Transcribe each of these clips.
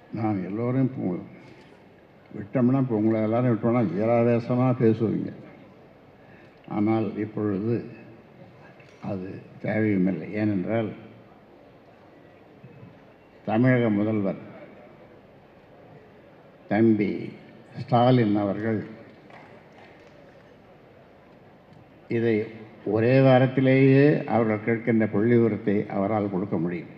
நான் எல்லோரையும் இப்போ விட்டோம்னா இப்போ உங்களை எல்லாரும் விட்டோம்னா வீராவேசமாக பேசுவீங்க ஆனால் இப்பொழுது அது தேவையுமில்லை ஏனென்றால் தமிழக முதல்வர் தம்பி ஸ்டாலின் அவர்கள் இதை ஒரே வாரத்திலேயே அவர்கள் கேட்கின்ற புள்ளி விவரத்தை அவரால் கொடுக்க முடியும்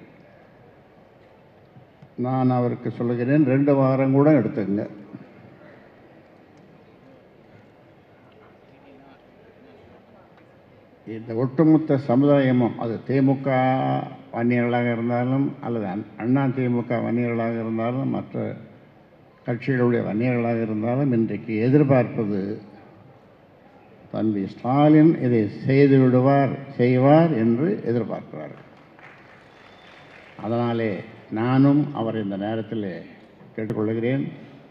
நான் அவருக்கு சொல்லுகிறேன் ரெண்டு வாரம் கூட எடுத்துங்க இந்த ஒட்டுமொத்த சமுதாயமும் அது திமுக வன்னியர்களாக இருந்தாலும் அல்லது அண்- அண்ணா திமுக வன்னியர்களாக இருந்தாலும் மற்ற கட்சிகளுடைய வன்னியர்களாக இருந்தாலும் இன்றைக்கு எதிர்பார்ப்பது தம்பி ஸ்டாலின் இதை செய்து விடுவார் செய்வார் என்று எதிர்பார்க்கிறார்கள் அதனாலே நானும் அவர் இந்த நேரத்தில் கேட்டுக்கொள்கிறேன்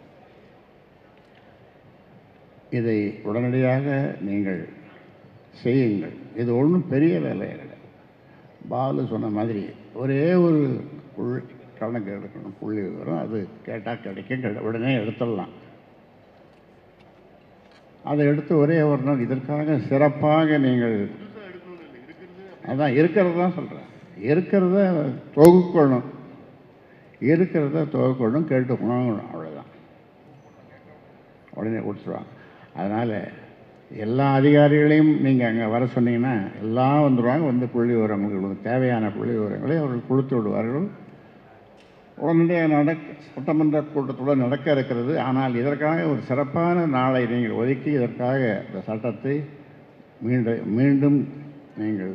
இதை உடனடியாக நீங்கள் செய்யுங்கள் இது ஒன்றும் பெரிய வேலை கிடையாது பாலு சொன்ன மாதிரி ஒரே ஒரு புள் கணக்கு எடுக்கணும் புள்ளி விவரம் அது கேட்டால் கிடைக்கும் கிடை- உடனே எடுத்துடலாம் அதை எடுத்து ஒரே ஒரு நாள் இதற்காக சிறப்பாக நீங்கள் அதான் இருக்கிறது தான் சொல்கிறேன் இருக்கிறத தொகுக்கணும் இருக்கிறத தொகுக்கணும் கேட்டு வாங்கணும் அவ்வளோதான் உடனே கொடுத்துருவாங்க அதனால் எல்லா அதிகாரிகளையும் நீங்கள் அங்கே வர சொன்னீங்கன்னா எல்லாம் வந்துடுவாங்க வந்து புள்ளி விவரங்கள் உங்களுக்கு தேவையான புள்ளி விவரங்களை அவர்கள் கொடுத்து விடுவார்கள் உடனடியாக நடக்க சட்டமன்ற கூட்டத்துடன் நடக்க இருக்கிறது ஆனால் இதற்காக ஒரு சிறப்பான நாளை நீங்கள் ஒதுக்கி இதற்காக இந்த சட்டத்தை மீண்டும் மீண்டும் நீங்கள்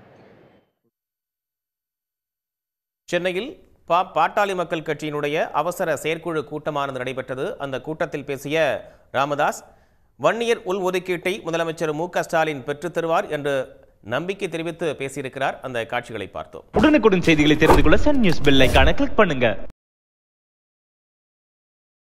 சென்னையில் பா பாட்டாளி மக்கள் கட்சியினுடைய அவசர செயற்குழு கூட்டமானது நடைபெற்றது அந்த கூட்டத்தில் பேசிய ராமதாஸ் வன்னியர் உள் ஒதுக்கீட்டை முதலமைச்சர் மு க ஸ்டாலின் பெற்றுத் தருவார் என்று நம்பிக்கை தெரிவித்து பேசியிருக்கிறார் அந்த காட்சிகளை பார்த்தோம் உடனுக்குடன் செய்திகளை தெரிந்து கொள்ள சன் நியூஸ் பெல் ஐகானை கிளிக் பண்ணுங்க